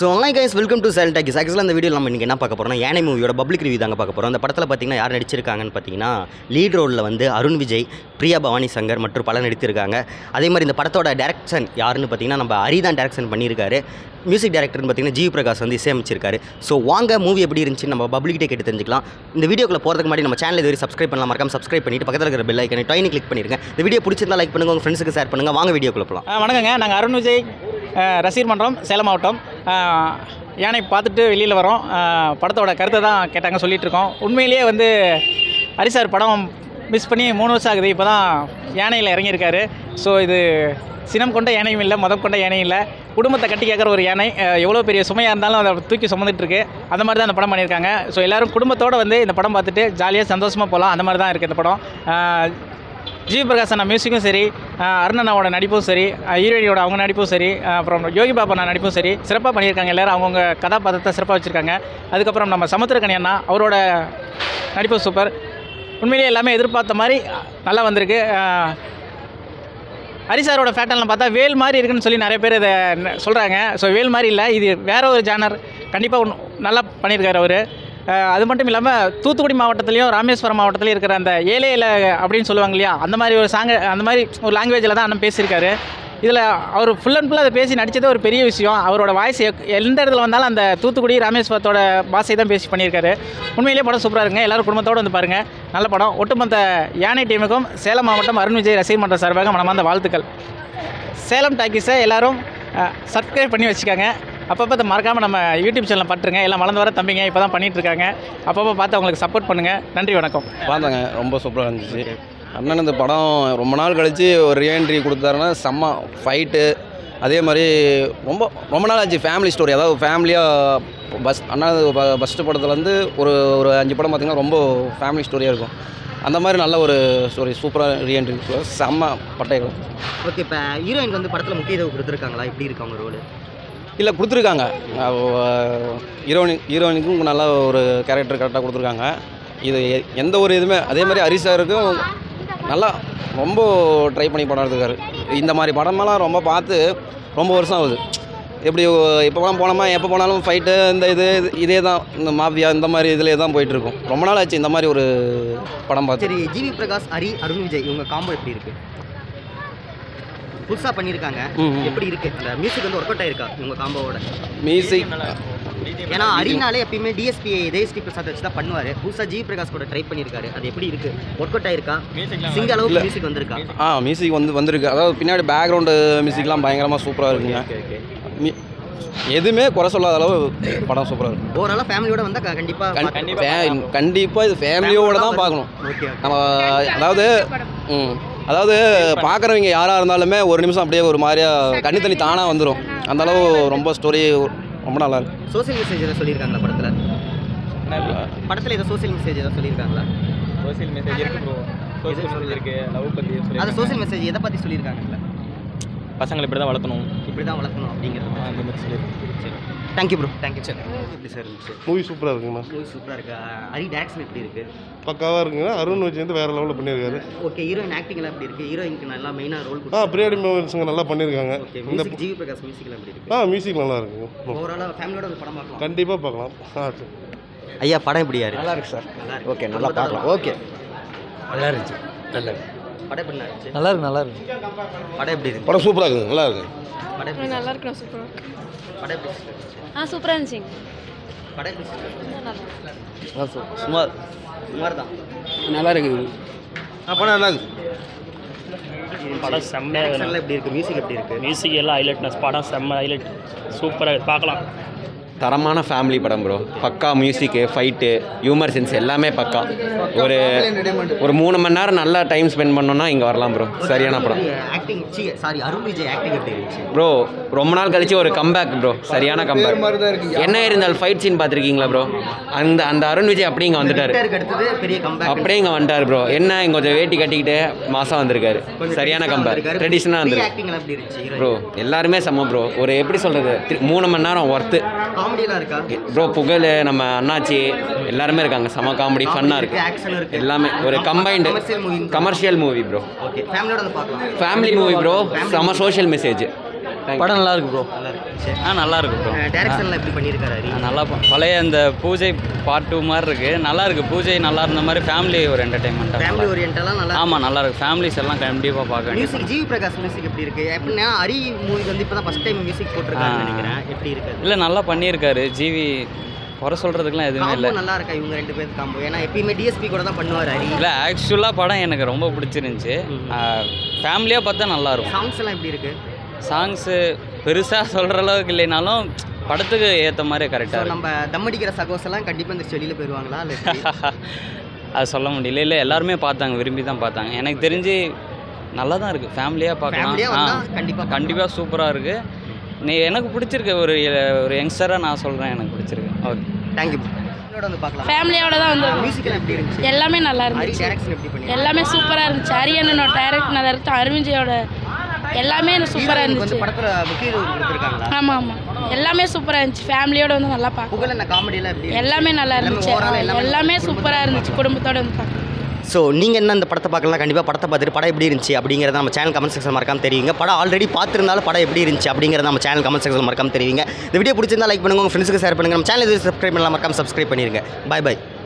So hi guys welcome to சேல் talkies ஆக்சுவலாக அந்த வீடியோ நம்ம இன்றைக்கி என்ன பார்க்க போகிறோம் யானை மூவியோட பப்ளிக் ரிவ்யூ தாங்க பார்க்க போகிறோம் அந்த படத்தில் பார்த்தீங்கன்னா யார் நடிச்சிருக்காங்கன்னு பார்த்தீங்கன்னா லீட் ரோலில் வந்து அருண் விஜய் பிரியா பவானி சங்கர் மற்றும் பலர் நடித்திருக்காங்க அதே மாதிரி இந்த படத்தோட டேரக்ஷன் யாருன்னு பார்த்தீங்கன்னா நம்ம ஹரிதான் டேரக்ஷன் பண்ணியிருக்காரு மியூசிக் டைரக்டர்னு பார்த்தீங்கன்னா ஜிவி பிரகாஷ் வந்து இசையமைச்சிருக்காரு ஸோ வாங்க மூவி எப்படி இருந்துச்சு நம்ம பப்ளிக்கிட்டே கேட்டு தெரிஞ்சுக்கலாம் இந்த வீடியோக்குள்ள போகிறதுக்கு முன்னாடி நம்ம சேனல் இதுவரை சப்ஸ்கிரைப் பண்ணலாம் மறக்காம சப்ஸ்கிரைப் பண்ணிட்டு பக்கத்தில் இருக்கிற பெல் ஐக்கனை டைனி கிளிக் பண்ணிருங்க இந்த வீடியோ பிடிச்சிருந்தா லைக் பண்ணுங்க உங்கள் ஃப்ரெண்ட்ஸுக்கு ஷேர் பண்ணுங்க வாங்க வீடியோக்குள்ள போகலாம் ஆ, வணக்கங்க நாங்கள் அருண் விஜய் ஆ, ரசிகர் மன்றம் சேலம் மாவட்டம் ஆ, யானை பார்த்துட்டு வெளியில் வரோம் ஆ, படத்தோட கருத்தை தான் கேட்டாங்க சொல்லிட்டு இருக்கோம் உண்மையிலேயே வந்து ஹரிசார் படம் மிஸ் பண்ணி மூணு வருஷம் ஆகுது இப்போ தான் யானையில் இறங்கியிருக்காரு ஸோ இது சினம் கொண்ட யானையும் இல்லை மதம் கொண்ட யானையும் இல்லை குடும்பத்தை கட்டி கேட்குற ஒரு யானை எவ்வளோ பெரிய சுமையாக இருந்தாலும் அதை தூக்கி சுமந்துட்டு இருக்கு அந்த மாதிரி தான் இந்த படம் பண்ணியிருக்காங்க ஸோ எல்லோரும் குடும்பத்தோடு வந்து இந்த படம் பார்த்துட்டு ஜாலியாக சந்தோஷமாக போகலாம் அந்த மாதிரி தான் இருக்குது இந்த படம் ஆ, ஜிவி பிரகாஷ் அண்ணா மியூசிக்கும் சரி அஹ் அருண் அண்ணாவோட நடிப்பும் சரி அஹ் ஹீரோயினியோட அவங்க நடிப்பும் சரி அஹ் அப்புறம் யோகி பாபா அண்ணா நடிப்பும் சரி சிறப்பாக பண்ணியிருக்காங்க எல்லாரும் அவங்கவுங்க கதாபாத்திரத்தை சிறப்பாக வச்சுருக்காங்க அதுக்கப்புறம் நம்ம சமுத்திரக்கணி அண்ணா அவரோட நடிப்பு சூப்பர் உண்மையிலேயே எல்லாமே எதிர்பார்த்த மாதிரி நல்லா வந்திருக்கு அஹ் ஹரிசாரோட ஃபேட்டன்லாம் பார்த்தா வேல் மாதிரி இருக்குன்னு சொல்லி நிறைய பேர் இதை சொல்கிறாங்க ஸோ வேல் மாதிரி இல்லை இது வேற ஒரு ஜானர் கண்டிப்பாக நல்லா பண்ணியிருக்காரு அவர் அது மட்டும் இல்லாமல் தூத்துக்குடி மாவட்டத்துலேயும் ராமேஸ்வரம் மாவட்டத்துலேயும் இருக்கிற அந்த ஏழை ஏழை அப்படின்னு சொல்லுவாங்க இல்லையா அந்த மாதிரி ஒரு சாங் அந்த மாதிரி ஒரு லாங்குவேஜில் தான் அண்ணன் பேசியிருக்காரு இதில் அவர் ஃபுல் அண்ட் ஃபுல்லாக அதை பேசி நடித்ததே ஒரு பெரிய விஷயம் அவரோட வாய்ஸ் எந்த இடத்துல வந்தாலும் அந்த தூத்துக்குடி ராமேஸ்வரத்தோட பாஷை தான் பேசி பண்ணியிருக்காரு உண்மையிலேயே படம் சூப்பராக இருக்குங்க எல்லாரும் குடும்பத்தோடு வந்து பாருங்கள் நல்ல படம் ஒட்டுமொத்த யானை டீமுக்கும் சேலம் மாவட்டம் அருண் விஜய் ரசிகர் மன்ற சார்பாக மனமார்ந்த வாழ்த்துக்கள் சேலம் டாக்கீஸை எல்லாரும் சப்ஸ்கிரைப் பண்ணி வச்சுக்கோங்க அப்பப்போ அதை மறக்காமல் நம்ம யூடியூப் சேனலில் பட்டுருங்க எல்லாம் வளர்ந்து வர தம்பிங்க இப்போ தான் பண்ணிகிட்ருக்காங்க அப்பப்போ பார்த்து அவங்களுக்கு சப்போர்ட் பண்ணுங்கள் நன்றி வணக்கம் பார்த்தாங்க ரொம்ப சூப்பராக இருந்துச்சு அண்ணன் இந்த படம் ரொம்ப நாள் கழித்து ஒரு ரீஎன்ட்ரி கொடுத்தாருன்னா செம்ம ஃபைட்டு அதே மாதிரி ரொம்ப ரொம்ப நாள் ஆச்சு ஃபேமிலி ஸ்டோரி அதாவது ஃபேமிலியாக பஸ் அண்ணா ஃபஸ்ட்டு படத்துலேருந்து ஒரு ஒரு அஞ்சு படம் பார்த்திங்கன்னா ரொம்ப ஃபேமிலி ஸ்டோரியாக இருக்கும் அந்த மாதிரி நல்ல ஒரு ஸ்டோரி சூப்பராக ரீஎன்ட்ரி செம்ம பட்டைகள் ஓகே இப்போ ஹீரோயின் வந்து படத்தில் முக்கியத்துவம் கொடுத்துருக்காங்களா எப்படி இருக்கு அவங்க ரோல் இல்லை கொடுத்துருக்காங்க ஹீரோயினி ஹீரோயினுக்கும் நல்ல ஒரு கேரக்டர் கரெக்டாக கொடுத்துருக்காங்க இது எ- எந்த ஒரு இதுவுமே அதே மாதிரி ஹரிஷ் சாருக்கும் நல்லா ரொம்ப ட்ரை பண்ணி படம் எடுத்துருக்காரு இந்த மாதிரி படமெல்லாம் ரொம்ப பார்த்து ரொம்ப வருஷம் ஆகுது எப்படி இப்போலாம் போனோமா எப்போ போனாலும் ஃபைட்டு இந்த இது இது- இதே தான் இந்த மாஃபியா இந்த மாதிரி இதிலே தான் போயிட்டுருக்கும் ரொம்ப நாள் ஆச்சு இந்த மாதிரி ஒரு படம் பார்த்து சரி ஜிவி பிரகாஷ் ஹரி அருண் விஜய் இவங்க காம்போ எப்படி இருக்கு புதுசாக பண்ணியிருக்காங்க ம், ம். எப்படி இருக்கு அந்த மியூசிக் வந்து ஒர்க் அவுட் ஆயிருக்கா இவங்க காம்போவோட மியூசிக் ஏன்னா ஹரினாலே எப்பயுமே டிஎஸ்பி இதயஸ்ரீ பிரசாத் வச்சு தான் பண்ணுவார் புதுசாக ஜிவி பிரகாஷ் கூட ட்ரை பண்ணியிருக்காரு அது எப்படி இருக்கு ஒர்க் அவுட் ஆயிருக்கா சிங்க அளவுக்கு மியூசிக் வந்திருக்கா ஆ மியூசிக் வந்து வந்திருக்கு அதாவது பின்னாடி பேக்ரவுண்டு மியூசிக்லாம் பயங்கரமாக சூப்பராக இருக்குங்க மி- எதுவுமே குறை சொல்லாத அளவு படம் சூப்பராக இருக்கும் ஓவராலாக ஃபேமிலியோட வந்தால் கண்டிப்பாக கண்டிப்பாக இது ஃபேமிலியோட தான் பார்க்கணும் ஓகே நம்ம அதாவது ம் அதாவது பார்க்குறவங்க யாராக இருந்தாலுமே ஒரு நிமிஷம் அப்படியே ஒரு மாதிரியா கண்ணு தண்ணி தானாக வந்துடும் அந்த அளவு ரொம்ப ஸ்டோரி ரொம்ப நல்லா இருக்கு சோசியல் மெசேஜ் ஏதாவது சொல்லியிருக்காங்களா படத்தில் படத்தில் ஏதோ சோசியல் மெசேஜ் ஏதாவது சொல்லியிருக்காங்களா சோசியல் மெசேஜ் இருக்கு ப்ரோ சோசியல் மெசேஜ் இருக்கு லவ் பற்றி அது சோசியல் மெசேஜ் எதை பற்றி சொல்லியிருக்காங்கல்ல பசங்களை இப்படி தான் வளர்த்தணும் இப்படி தான் வளர்க்கணும் அப்படிங்கிறது அந்த மாதிரி சொல்லியிருக்கு தேங்க்யூ ப்ரோ தேங்க்யூ சார் எப்படி சார் இருந்துச்சு மூவி சூப்பராக இருக்குங்கண்ணா மூவி சூப்பராக இருக்கு ஹரி டேரக்ஷன் எப்படி இருக்கு பக்காவாக இருக்குங்க அருண் விஜய் வந்து வேறு லெவலில் பண்ணியிருக்காரு ஓகே ஹீரோயின் ஆக்டிங் எல்லாம் எப்படி இருக்கு ஹீரோயினுக்கு நல்லா மெயினாக ரோல் ஆ கொடுத்து பிரியாணி மூவிஸுங்க நல்லா பண்ணியிருக்காங்க ஓகே இந்த மியூசிக் ஜிவி பிரகாஷ் மியூசிக்லாம் எப்படி இருக்கு ஆ மியூசிக் நல்லா இருக்குங்க ஓவராலாக ஃபேமிலியோட ஒரு படம் பார்க்கலாம் கண்டிப்பாக பார்க்கலாம் ஆ சரி ஐயா படம் எப்படியா இருக்கு நல்லா இருக்கு சார் நல்லா இருக்கு ஓகே நல்லா பார்க்கலாம் ஓகே நல்லா இருந்துச்சு நல்லா படம் எப்படி இருந்துச்சு நல்லா இருக்கு நல்லா இருக்கு படம் எப்படி இருக்கு படம் சூப்பராக இருக்குங்க நல்லா இருக்கு படம் எப்படி நல்லா இருக்கணும் சூப்பராக படம் எப்படி இருந்துச்சு? ஆ சூப்பராக இருந்துச்சுங்க படம் எப்படி இருந்துச்சு? நல்லா சுமார் சுமார் தான் நல்லா இருக்குது ஆ படம் நல்லா இருக்கு படம் செம்மையாக டேரக்ஷன்லாம் எப்படி இருக்கு மியூசிக் எப்படி இருக்கு மியூசிக் எல்லாம் ஹைலைட்னஸ் படம் செம்ம ஹைலைட் சூப்பராக பார்க்கலாம் தரமான ஃபேமிலி படம் ப்ரோ பக்கா மியூசிக்கு ஃபைட்டு ஹியூமர் சென்ஸ் எல்லாமே பக்கா ஒரு ஒரு மூணு மணி நேரம் நல்லா டைம் ஸ்பெண்ட் பண்ணோன்னா இங்கே வரலாம் ப்ரோ சரியான படம் ஆக்டிங் சி சாரி அருண் விஜய் ஆக்டிங் எப்படி இருந்துச்சு ப்ரோ ரொம்ப நாள் கழிச்சு ஒரு கம்பேக் ப்ரோ சரியான கம்பேக் என்ன இருந்தால் ஃபைட் சீன் பார்த்துருக்கீங்களா ப்ரோ அந்த அந்த அருண் விஜய் அப்படியே இங்கே வந்துட்டார் விக்டருக்கு அடுத்தது பெரிய கம்பேக் அப்படியே இங்கே வந்துட்டார் ப்ரோ என்ன இங்கே கொஞ்சம் வேட்டி கட்டிக்கிட்டு மாதம் வந்திருக்காரு சரியான கம்பேக் ட்ரெடிஷனாக வந்துருக்கு ஆக்டிங் எப்படி இருந்துச்சு ப்ரோ எல்லாருமே செம்ம ப்ரோ ஒரு எப்படி சொல்கிறது மூணு மணி நேரம் ஒர்த்து காமெடியெல்லாம் இருக்கா ப்ரோ புகழ் நம்ம அண்ணாச்சி எல்லாருமே இருக்காங்க செம காமெடி ஃபன்னாக இருக்கு இருக்கு ஆக்ஷன் இருக்கு எல்லாமே ஒரு combined commercial movie commercial movie bro okay ஃபேமிலியோட வந்து பார்க்கலாம் ஃபேமிலி மூவி ப்ரோ செம சோஷியல் மெசேஜ் படம் நல்லா இருக்கு ப்ரோ நல்லா இருக்கு இருந்துச்சு ஆ நல்லா இருக்கு ப்ரோ டேரக்ஷன்லாம் எப்படி பண்ணியிருக்காரு ஹரி நல்லா ப- பழைய அந்த பூஜை பார்ட் டூ மாதிரி இருக்கு நல்லா இருக்கு பூஜை நல்லா இருந்த மாதிரி ஃபேமிலி ஒரு ஃபேமிலி என்டர்டைன்மெண்ட்டாக ஓரியன்டெல்லாம் நல்லா ஆமாம் நல்லா இருக்கு ஃபேமிலிஸ் எல்லாம் கண்டிப்பாக பார்க்க வேண்டிய மியூசிக் ஜிவி பிரகாஷ் மியூசிக் எப்படி இருக்கு எப்படின்னா ஹரி மூவி வந்து இப்போ தான் ஃபஸ்ட் டைம் மியூசிக் போட்டிருக்காருன்னு ஆ. நினைக்கிறேன் எப்படி இருக்கு இல்லை நல்லா பண்ணியிருக்காரு ஜிவி குறை சொல்கிறதுக்குலாம் எதுவுமே காம்போ இல்லை நல்லா இருக்கா இவங்க ரெண்டு பேருக்கு காம்போ ஏன்னா எப்பயுமே டிஎஸ்பி கூட தான் பண்ணுவார் ஹரி இல்லை ஆக்சுவலாக படம் எனக்கு ரொம்ப பிடிச்சிருந்துச்சி ஃபேமிலியாக பார்த்தா நல்லா இருக்கும் சாங்ஸ் எல்லாம் எப்படி இருக்கு சாங்ஸு பெருசாக சொல்கிற அளவுக்கு இல்லைனாலும் படத்துக்கு ஏற்ற மாதிரி ஸோ கரெக்டாக இருக்கும் நம்ம தம் அடிக்கிற சகோஸ் எல்லாம் கண்டிப்பாக இந்த வெளியில் போயிடுவாங்களா இல்லை எப்படி? அது சொல்ல முடியல இல்லை எல்லாருமே பார்த்தாங்க விரும்பி தான் பார்த்தாங்க எனக்கு தெரிஞ்சு நல்லா தான் இருக்குது ஃபேமிலியாக Family ஆ பார்க்கலாம் வந்தா ஆ, கண்டிப்பா கண்டிப்பாக சூப்பராக இருக்குது நீ எனக்கு பிடிச்சிருக்கு ஒரு ஒரு யங்ஸ்டராக நான் சொல்கிறேன் எனக்கு பிடிச்சிருக்கு ஓகே தேங்க்யூ என்னோட வந்து பார்க்கலாம் ஃபேமிலியோட தான் வந்திருக்கோம் மியூசிக் எல்லாம் எப்படி இருந்துச்சு எல்லாமே நல்லா ஹரி இருந்துச்சு டேரக்ஷன் எப்படி பண்ணி எல்லாமே சூப்பராக இருந்துச்சு அரியண்ணனோட டைரக்ட் நல்லா இருக்கு அரவிஞ்சயோட எல்லாமே சூப்பராக வந்து இருந்துச்சு படத்துல முக்கியத்துவம் கொடுத்துருக்காங்களா ஆமாம் ஆமாம் எல்லாமே சூப்பராக இருந்துச்சு ஃபேமிலியோட வந்து நல்லா பார்க்கலாம் புகழ் என்ன காமெடி எல்லாம் எப்படி எல்லாமே நல்லா இருந்துச்சு overall எல்லாமே எல்லாமே குடும்பத்தோட சூப்பராக இருந்துச்சு குடும்பத்தோட வந்து பார்க்கலாம் ஸோ நீங்கள் என்ன இந்த படத்தை பார்க்கலாம் கண்டிப்பாக படத்தை பார்த்துட்டு படம் எப்படி இருந்துச்சு அப்படிங்கிறத நம்ம சேனல் கமெண்ட் செக்ஷன் மறக்காம தெரியுங்க படம் ஆல்ரெடி பார்த்துருந்தாலும் படம் எப்படி இருந்துச்சு அப்படிங்கிறத நம்ம சேனல் கமெண்ட் செக்ஷன் மறக்காம தெரியுங்க இந்த வீடியோ பிடிச்சிருந்தா லைக் பண்ணுங்க உங்கள் ஃப்ரெண்ட்ஸுக்கு ஷேர் பண்ணுங்க நம்ம சேனல் சப்ஸ்கிரைப் பண்ணலாம் மறக்காம சப்ஸ்கிரைப் பண்ணிருங்க பை பை